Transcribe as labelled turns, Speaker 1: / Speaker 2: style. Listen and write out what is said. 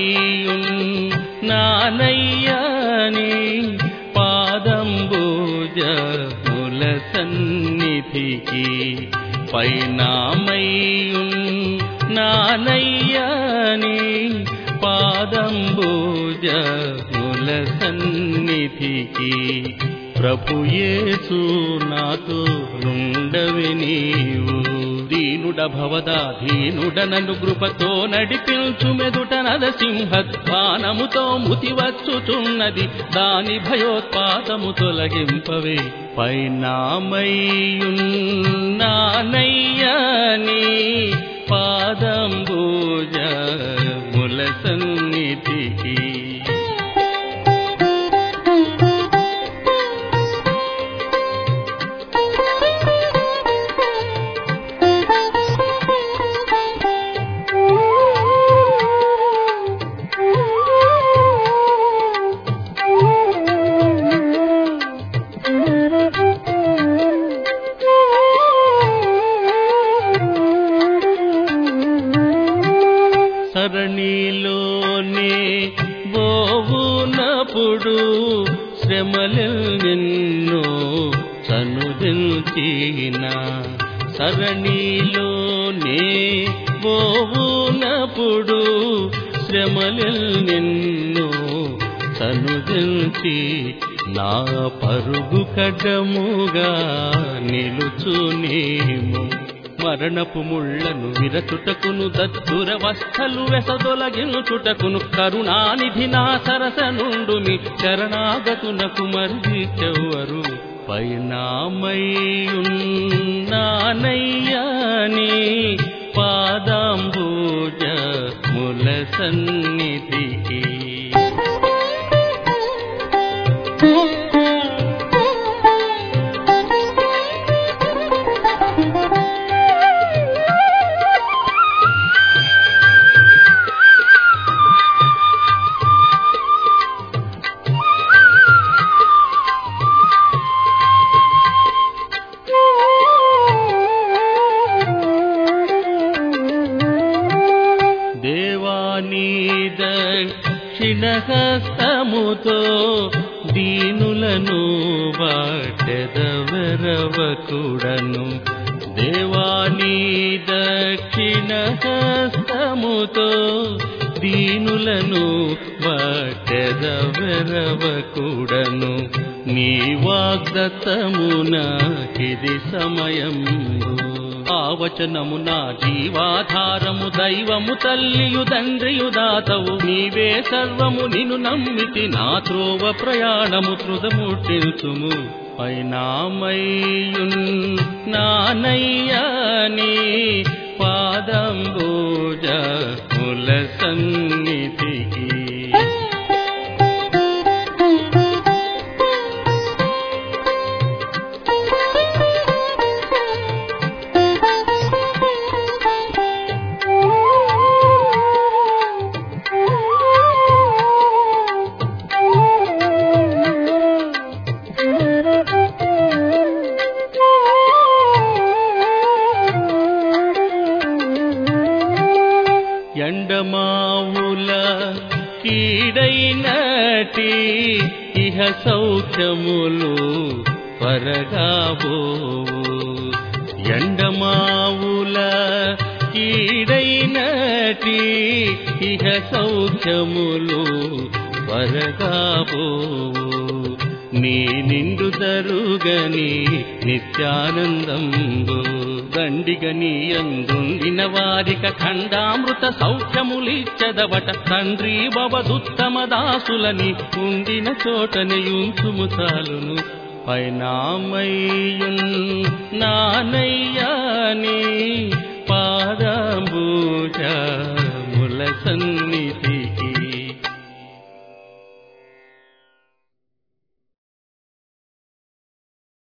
Speaker 1: నానయ్యని పాదంబూజ ముల సన్నిధికి పైనామయ్యున్ నానయ్యని పాదంబూజ ముల సన్నిధికి ప్రభుయేసు నాతో నుండవి నీవు దీనుడ భవదా ధీనుడ నన్ను కృపతో నడిపించు మెదుట నరసింహధ్వానముతో ముతివచ్చుచున్నది దాని భయోత్పాతము తొలగింపవే పైనామయ్యున్నానయ్యని పాదంబూజ ముల సన్నిధికి సరణిలోనే బోవునప్పుడు శ్రమలెన్నెన్నో సనుదించిన సరణిలోనే బోవునప్పుడు శ్రమలెన్నెన్నో సనుదించి నా పరుగు కడ్డముగా నిలుచునేమో మరణపు ముళ్లను విరచుటకును దత్తుర వస్థలు వెసదొలగినుచుటకును కరుణానిధి నా సరస నుండు మీ శరణాగతునకు మరిది చెవ్వరు పైనామయ్యున్నానయ్యని పాదాంబూజ ముల సన్నిధికి దేవానీ దక్షిణహస్తముతో దీనులను వాటెదవెరవకుడను దేవానీ దక్షిణహస్తముతో దీనులను వాటెదవెరవకుడను నీ వాగ్దత్తమునకిది సమయంబు ఆవచనము నా జీవాధారము దైవము తల్లియు తండ్రియు దాతవు నీవే సర్వము నిన్ను నమ్మితి నా త్రోవ ప్రయాణము త్రుదముట్టించుము పైనామయ్యున్ నానయ్యని పాదంబూజ ముల సన్నిధికి ఎండమావుల కీడైనటి ఇహ సౌఖ్యములు త్వరగాబోవు ఎండమావుల కీడైనటి ఇహ సౌఖ్యములు త్వరగాబోవు నీ నిండు తరుగని నిత్యానందంబు దండిగని అందుండిన వారిక ఖండామృత సౌఖ్యములిచ్చదవట తండ్రి భవదుత్తమ దాసులని ఉండిన చోటని ఉంచుము చాలును పైనామయ్యున్ నానయ్యాని పాదంబూజ ముల సన్ని